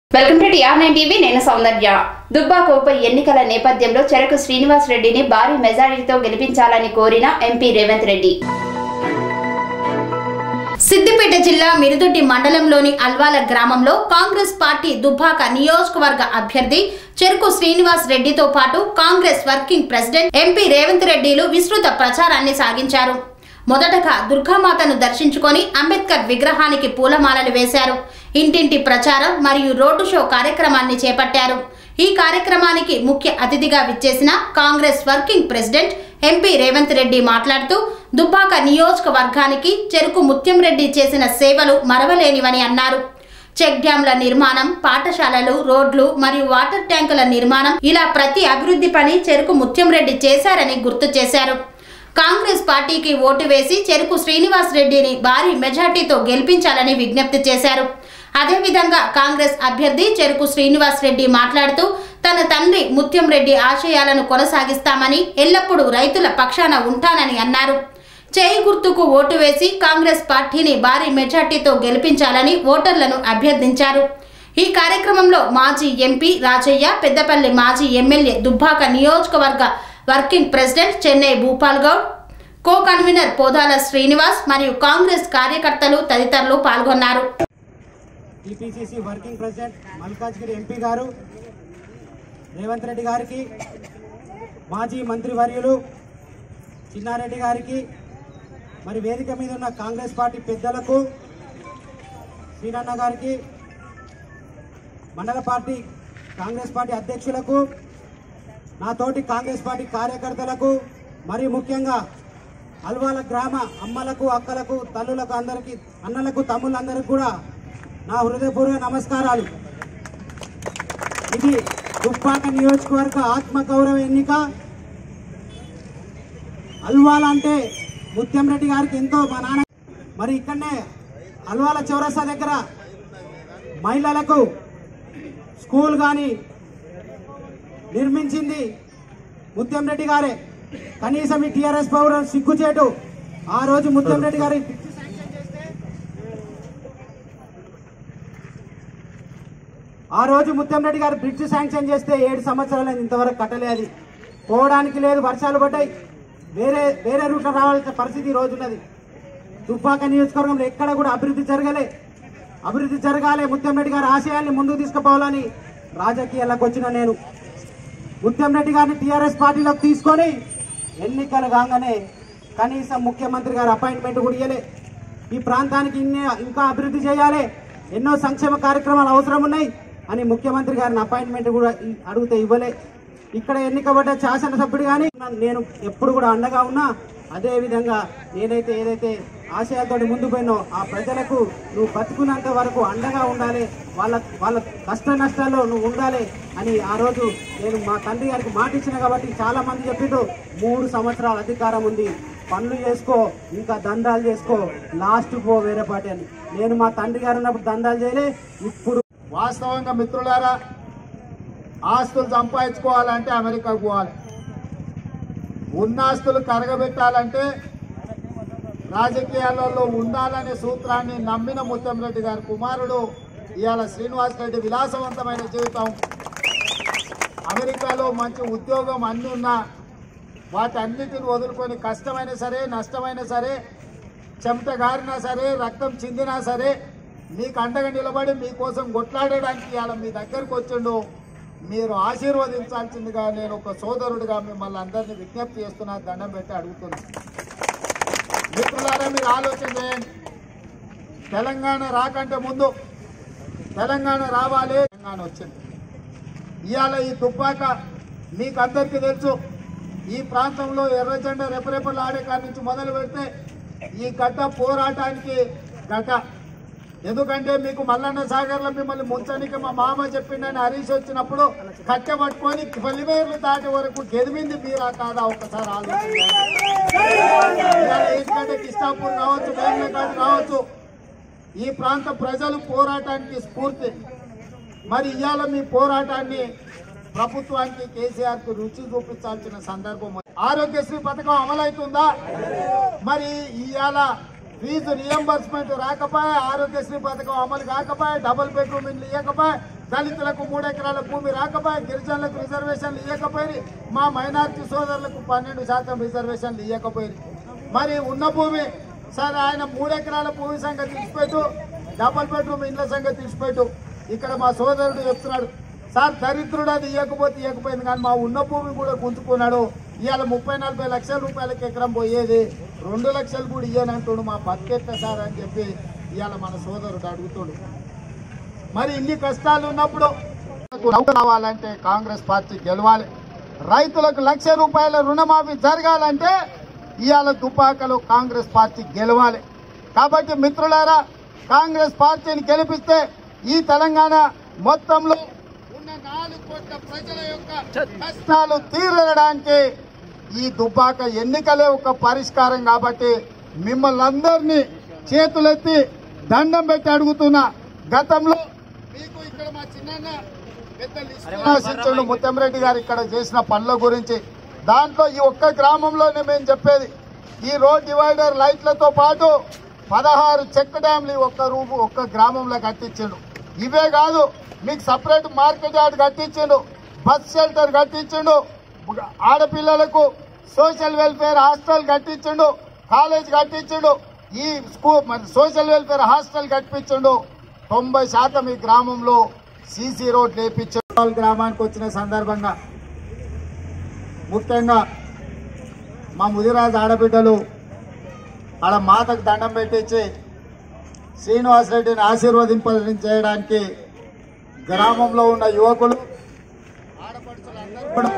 Welcome to TR nine TV నేను సౌందర్య దుబ్బాక ఉప ఎన్నికల నేపథ్యంలో చెరకు శ్రీనివాస్ రెడ్డిని భారీ మెజారిటీతో గెలిపించాలని కోరిన ఎంపీ రేవంత్ రెడ్డి సిద్దిపేట జిల్లా మిరుదొడ్డి మండలంలోని అల్వాల గ్రామంలో కాంగ్రెస్ పార్టీ దుబ్బాక నియోజకవర్గ అభ్యర్థి చెరుకు శ్రీనివాస్ రెడ్డితో పాటు Congress working president MP Revanth రెడ్డిలు విస్తృత ప్రచారాన్ని సాగించారు మొదటగా దుర్గామాతను దర్శించుకొని అంబేద్కర్ విగ్రహానికి పూలమాలలు వేశారు ఇంటింటి ప్రచారం మరియు రోడ్డు షో కార్యక్రమాన్ని చేపట్టారు ఈ కార్యక్రమానికి ముఖ్య అతిథిగా విచ్చేసిన Congress working president MP Revanth Reddy మాట్లాడుతూ దుబ్బాక నియోజకవర్గానికి చెరుకు ముత్యం రెడ్డి చేసిన సేవలు మరవలేనివని అన్నారు చెక్ డ్యాంల నిర్మాణం పాఠశాలలు రోడ్లు మరియు వాటర్ ట్యాంకుల నిర్మాణం ఇలా ప్రతి అభివృద్ధి పని చెరుకు ముత్యం రెడ్డి చేశారని గుర్తు చేశారు కాంగ్రెస్ పార్టీకి ఓటు వేసి చెరుకు శ్రీనివాస్ రెడ్డిని భారీ మెజార్టీతో గెలిపించాలని విజ్ఞప్తి చేశారు అదేవిధంగా కాంగ్రెస్ అభ్యర్థి చెరుకు శ్రీనివాస్ రెడ్డి మాట్లాడుతూ తన తండ్రి ముత్యం రెడ్డి ఆశయాలను కొనసాగిస్తామని ఎల్లప్పుడూ రైతుల పక్షాన ఉంటానని అన్నారు చేయి గుర్తుకు ఓటు వేసి కాంగ్రెస్ పార్టీని భారీ మెజార్టీతో గెలిపించాలని ఓటర్లను అభ్యర్థించారు ఈ కార్యక్రమంలో మాజీ ఎంపీ రాజయ్య పెద్దపల్లి మాజీ ఎమ్మెల్యే దుబ్బాక నియోజకవర్గ working president Chennai Bhupal Goud co convenor Podala Srinivas మరియు కాంగ్రెస్ కార్యకర్తలు తదితరులు పాల్గొన్నారు TPCC working president Malkajgiri MP గారు రేవంత్ రెడ్డి గారికి మాజీ మంత్రివర్యులు చిన్నారెడ్డి గారికి మరి వేదిక మీద ఉన్న కాంగ్రెస్ పార్టీ పెద్దలకు శ్రీనన్న గారికి మండల పార్టీ కాంగ్రెస్ పార్టీ అధ్యక్షులకు నాతోటి కాంగ్రెస్ పార్టీ కార్యకర్తలకు మరి ముఖ్యంగా అల్వాల గ్రామ అమ్మలకు అక్కలకు తల్లులకు అందరికీ అన్నలకు తమ్ముళ్ళందరికీ కూడా నా హృదయపూర్వక నమస్కారాలు ఇది దుబ్బాక నియోజకవర్గ ఆత్మగౌరవ ఎన్నిక అల్వాల అంటే ముత్యం రెడ్డి గారికి ఎంతో మా నాన్న మరి ఇక్కడనే అల్వాల చౌరస్తా దగ్గర మహిళలకు స్కూల్ కానీ నిర్మించింది ముత్యం రెడ్డి గారే కనీసం ఈ టీఆర్ఎస్ పౌరం సిగ్గుచేటు ఆ రోజు ముత్యం రెడ్డి గారి ఆ రోజు ముత్యం రెడ్డి గారు బ్రిడ్జ్ శాంక్షన్ చేస్తే ఏడు సంవత్సరాలు ఇంతవరకు కట్టలేదు పోవడానికి లేదు వర్షాలు పడ్డాయి వేరే వేరే రూట్లో రావాల్సిన పరిస్థితి ఈ రోజు ఉన్నది దుబ్బాక నియోజకవర్గంలో ఎక్కడ కూడా అభివృద్ధి జరగలే అభివృద్ధి జరగాలి ముత్యం రెడ్డి గారి ఆశయాల్ని ముందుకు తీసుకుపోవాలని రాజకీయాలకు వచ్చిన నేను ముత్యం రెడ్డి గారిని టీఆర్ఎస్ పార్టీలోకి తీసుకొని ఎన్నికలు కాగానే కనీసం ముఖ్యమంత్రి గారు అపాయింట్మెంట్ కూడా ఇవ్వలే ఈ ప్రాంతానికి ఇన్ని ఇంకా అభివృద్ధి చేయాలి ఎన్నో సంక్షేమ కార్యక్రమాలు అవసరం ఉన్నాయి అని ముఖ్యమంత్రి గారిని అపాయింట్మెంట్ కూడా ఇ- అడిగితే ఇవ్వలే ఇక్కడ ఎన్నికబడ్డ శాసనసభ్యుడు కానీ నేను ఎప్పుడు కూడా అండగా ఉన్నా అదే విధంగా నేనైతే ఏదైతే ఆశయాలతో ముందు పోయినో ఆ ప్రజలకు నువ్వు బతుకున్నంత వరకు అండగా ఉండాలి వాళ్ళ వాళ్ళ కష్ట నష్టాల్లో నువ్వు ఉండాలి అని ఆ రోజు నేను మా తండ్రి గారికి మాట ఇచ్చిన కాబట్టి చాలా మంది చెప్పిండ్రు మూడు సంవత్సరాల అధికారం ఉంది పనులు చేసుకో ఇంకా దందాలు చేసుకో లాస్ట్ పో వేరే పార్టీ అని నేను మా తండ్రి గారు ఉన్నప్పుడు దందాలు చేయలే ఇప్పుడు వాస్తవంగా మిత్రులారా ఆస్తులు సంపాదించుకోవాలంటే అమెరికాకు పోవాలి ఉన్న ఆస్తులు కరగబెట్టాలంటే రాజకీయాలలో ఉండాలనే సూత్రాన్ని నమ్మిన ముత్తంరెడ్డి గారి కుమారుడు ఇవాళ శ్రీనివాస్ రెడ్డి విలాసవంతమైన జీవితం అమెరికాలో మంచి ఉద్యోగం అన్ని ఉన్నా వాటన్నిటిని వదులుకొని కష్టమైనా సరే నష్టమైనా సరే చెమట గారినా సరే రక్తం చిందినా సరే మీకు అండగా నిలబడి మీకోసం కొట్లాడడానికి ఇవాళ మీ దగ్గరకు వచ్చిండు మీరు ఆశీర్వదించాల్సిందిగా నేను ఒక సోదరుడిగా మిమ్మల్ని అందరినీ విజ్ఞప్తి చేస్తున్నా దండం పెట్టి అడుగుతున్నా మిత్రులారా మీరు ఆలోచన చేయండి తెలంగాణ రాకంటే ముందు తెలంగాణ రావాలి తెలంగాణ వచ్చింది ఇవాళ ఈ దుబ్బాక మీకు అందరికీ తెలుసు ఈ ప్రాంతంలో ఎర్ర జెండా రెపరెపలు ఆడే కాడి నుంచి మొదలు పెడితే ఈ గడ్డ పోరాటానికి గడ్డ ఎందుకంటే మీకు మల్లన్న సాగర్లో మిమ్మల్ని ముంచడానికి మా మామ చెప్పిండని హరీష్ వచ్చినప్పుడు కట్టె పట్టుకొని పొలిమేర్లు దాటే వరకు గెదిమింది మీరా కాదా ఒక్కసారి ఆలోచించండి ఇవాళ ఏంటంటే కిష్టాపూర్ కావచ్చు వేములకాడు కావచ్చు ఈ ప్రాంత ప్రజలు పోరాటానికి స్ఫూర్తి మరి ఇవాళ మీ పోరాటాన్ని ప్రభుత్వానికి కేసీఆర్ కు రుచి చూపించాల్సిన సందర్భం ఉంది. ఆరోగ్యశ్రీ పథకం అమలవుతుందా మరి ఇవాళ ఫీజు రియంబర్స్మెంట్ రాకపోయే ఆరోగ్యశ్రీ పథకం అమలు కాకపోయే డబుల్ బెడ్రూమ్ ఇల్లు ఇవ్వకపోయే దళితులకు మూడు ఎకరాల భూమి రాకపోయి గిరిజనులకు రిజర్వేషన్లు ఇవ్వకపోయి మా మైనార్టీ సోదరులకు పన్నెండు శాతం రిజర్వేషన్లు ఇవ్వకపోయి మరి ఉన్న భూమి సరే ఆయన మూడు ఎకరాల భూమి సంగతి తీసిపెట్టు డబల్ బెడ్రూమ్ ఇండ్ల సంగతి తీసిపెట్టు ఇక్కడ మా సోదరుడు చెప్తున్నాడు సార్ దరిద్రుడు అది ఇవ్వకపోతే ఇవ్వకపోయింది కానీ మా ఉన్న భూమి కూడా గుంజుకున్నాడు ఇవాళ ముప్పై నలభై లక్షల రూపాయలకి ఎకరం పోయేది రెండు లక్షలు కూడా ఇయ్యనంటుడు మా బతికెట్ట సార్ అని చెప్పి ఇవాళ మన సోదరుడు అడుగుతాడు మరి ఇన్ని కష్టాలు ఉన్నప్పుడు నౌక రావాలంటే కాంగ్రెస్ పార్టీ గెలవాలి రైతులకు లక్ష రూపాయల రుణమాఫీ జరగాలంటే ఇవాళ దుపాకలో కాంగ్రెస్ పార్టీ గెలవాలి కాబట్టి మిత్రులారా కాంగ్రెస్ పార్టీని గెలిపిస్తే ఈ తెలంగాణ మొత్తంలో ఉన్న నాలుగు కోట్ల ప్రజల యొక్క కష్టాలు తీరడానికి ఈ దుబ్బాక ఎన్నికలే ఒక పరిష్కారం కాబట్టి మిమ్మల్ని అందరినీ చేతులెత్తి దండం పెట్టి అడుగుతున్నా గతంలో మీకు ఇక్కడ మా చిన్న పెద్ద లిస్టు రాసించుండు ముత్తంరెడ్డి గారు ఇక్కడ చేసిన పనుల గురించి దాంట్లో ఈ ఒక్క గ్రామంలోనే మేము చెప్పేది ఈ రోడ్ డివైడర్ లైట్లతో పాటు పదహారు చెక్ డ్యాంలు ఈ ఒక్క రూపు ఒక్క గ్రామంలో కట్టించిండు ఇవే కాదు మీకు సపరేట్ మార్కెట్ యార్డ్ కట్టించిండు బస్ షెల్టర్ కట్టించిండు ఆడపిల్లలకు సోషల్ వెల్ఫేర్ హాస్టల్ కట్టించిండు కాలేజ్ కట్టించిండు ఈ స్కూల్ మరి సోషల్ వెల్ఫేర్ హాస్టల్ కట్టించిండు తొంభై శాతం ఈ గ్రామంలో సీసీ రోడ్ లేపించారు గ్రామానికి వచ్చిన సందర్భంగా ముఖ్యంగా మా ముదిరాజు ఆడబిడ్డలు ఆడ మాతకు దండం పెట్టించి శ్రీనివాసరెడ్డిని ఆశీర్వదింప చేయడానికి గ్రామంలో ఉన్న యువకులు ఆడపడుచులందరూ కూడా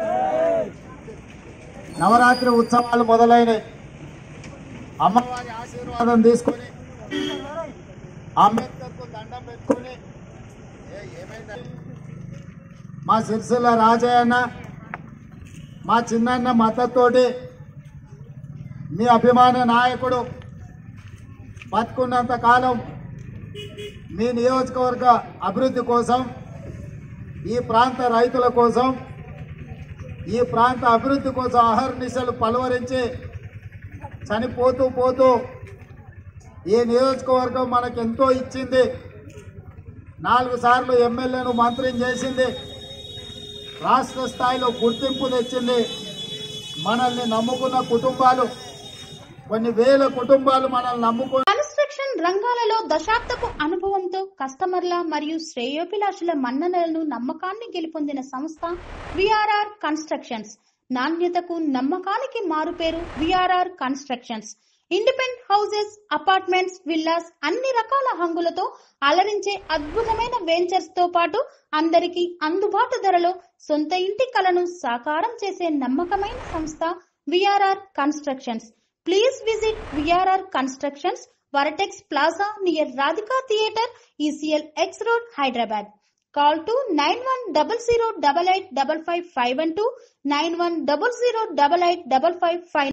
నవరాత్రి ఉత్సవాలు మొదలైనవి అమ్మవారి ఆశీర్వాదం తీసుకొని అంబేద్కర్కు దండం పెట్టుకొని ఏ ఏమైందండి? మా సిరిసిల్ల రాజయ్యన్న మా చిన్నన్న మద్దతుతోటి మీ అభిమాన నాయకుడు బతుకున్నంత కాలం మీ నియోజకవర్గ అభివృద్ధి కోసం ఈ ప్రాంత రైతుల కోసం ఈ ప్రాంత అభివృద్ధి కోసం అహర్నిశలు పలువరించి చనిపోతూ పోతూ ఈ నియోజకవర్గం మనకు ఎంతో ఇచ్చింది నాలుగు సార్లు ఎమ్మెల్యేను మంత్రిని చేసింది రాష్ట్ర స్థాయిలో గుర్తింపు తెచ్చింది మనల్ని నమ్ముకున్న కుటుంబాలు కొన్ని వేల కుటుంబాలు మనల్ని నమ్ముకుని కన్స్ట్రక్షన్ రంగాలలో దశాబ్దపు అనుభవంతో కస్టమర్ల మరియు శ్రేయోభిలాషుల మన్ననలను నమ్మకాన్ని గెలుపొందిన సంస్థ విఆర్ఆర్ కన్స్ట్రక్షన్స్ నాణ్యతకు నమ్మకానికి మారుపేరు VRR constructions independent houses apartments villas అన్ని రకాల హంగులతో అలరించే అద్భుతమైన వెంచర్స్ తో పాటు అందరికీ అందుబాటు ధరలో సొంత ఇంటి కలను సాకారం చేసే నమ్మకమైన సంస్థ VRR constructions Please visit VRR Constructions, Varatex Plaza near Radhika Theatre, ECL X Road, Hyderabad. Call to 9100885551 91008855